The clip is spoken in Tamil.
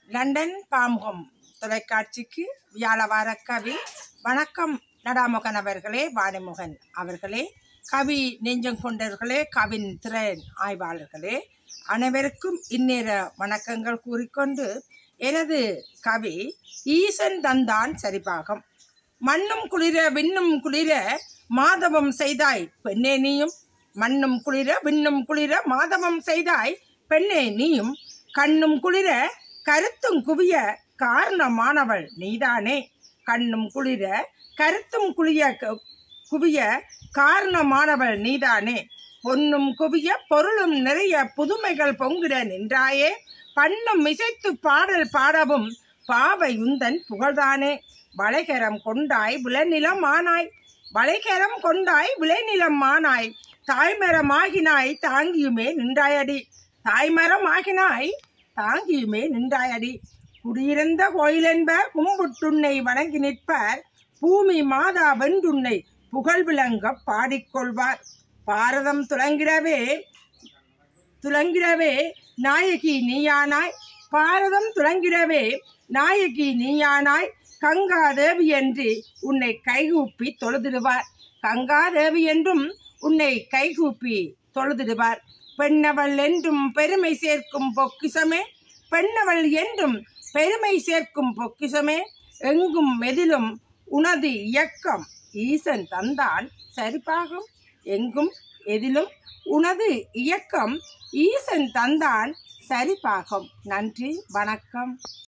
லண்டன் பாம்ஹோம் தொலைக்காட்சிக்கு வியாழ வார கவி வணக்கம் நடாமுகன் அவர்களே வாணிமுகன் அவர்களே கவி நெஞ்சம் கொண்டவர்களே கவின் திறன் ஆய்வாளர்களே அனைவருக்கும் இந்நேர வணக்கங்கள் கூறிக்கொண்டு எனது கவி ஈசன் தந்தான் சரிபாகம் மண்ணும் குளிர விண்ணும் குளிர மாதவம் செய்தாய் பெண்ணே நீயும் மண்ணும் குளிர விண்ணும் குளிர மாதவம் செய்தாய் பெண்ணே நீயும் கண்ணும் குளிர கருத்தும் குவிய காரணமானவள் நீதானே கண்ணும் குளிர கருத்தும் குளிய க- குவிய காரணமானவள் நீதானே பொன்னும் குவிய பொருளும் நிறைய புதுமைகள் பொங்கிட நின்றாயே பண்ணும் இசைத்து பாடல் பாடவும் பாவை உந்தன் புகழ்தானே வளைகரம் கொண்டாய் விளைநிலம் ஆனாய் வளைகரம் கொண்டாய் விளைநிலம் ஆனாய் தாய்மரம் ஆகினாய் தாங்கியுமே நின்றாயடி தாய்மரம் ஆகினாய் தாங்கியுமே நின்றாயடி குடியிருந்த கோயிலென்ப கும்புட்டுன்னை வணங்கி நிற்பர் பூமி மாதா வென்றுன்னை புகழ் விளங்க பாடிக்கொள்வார் பாரதம் துலங்கிடவே துலங்கிடவே நாயகி நீயானாய் பாரதம் துலங்கிடவே நாயகி நீயானாய் கங்காதேவி என்று உன்னை கைகூப்பி தொழுதிடுவார் கங்காதேவி என்றும் உன்னை கைகூப்பி தொழுதிடுவார் பெண்ணவள் என்றும் பெருமை சேர்க்கும் பொக்கிசமே பெண்ணவள் என்றும் பெருமை சேர்க்கும் பொக்கிசமே எங்கும் மெதிலும் உனது இயக்கம் ஈசன் தந்தான் சரிபாகும் எங்கும் எதிலும் உனது இயக்கம் ஈசன் தந்தான் சரிபாகம் நன்றி வணக்கம்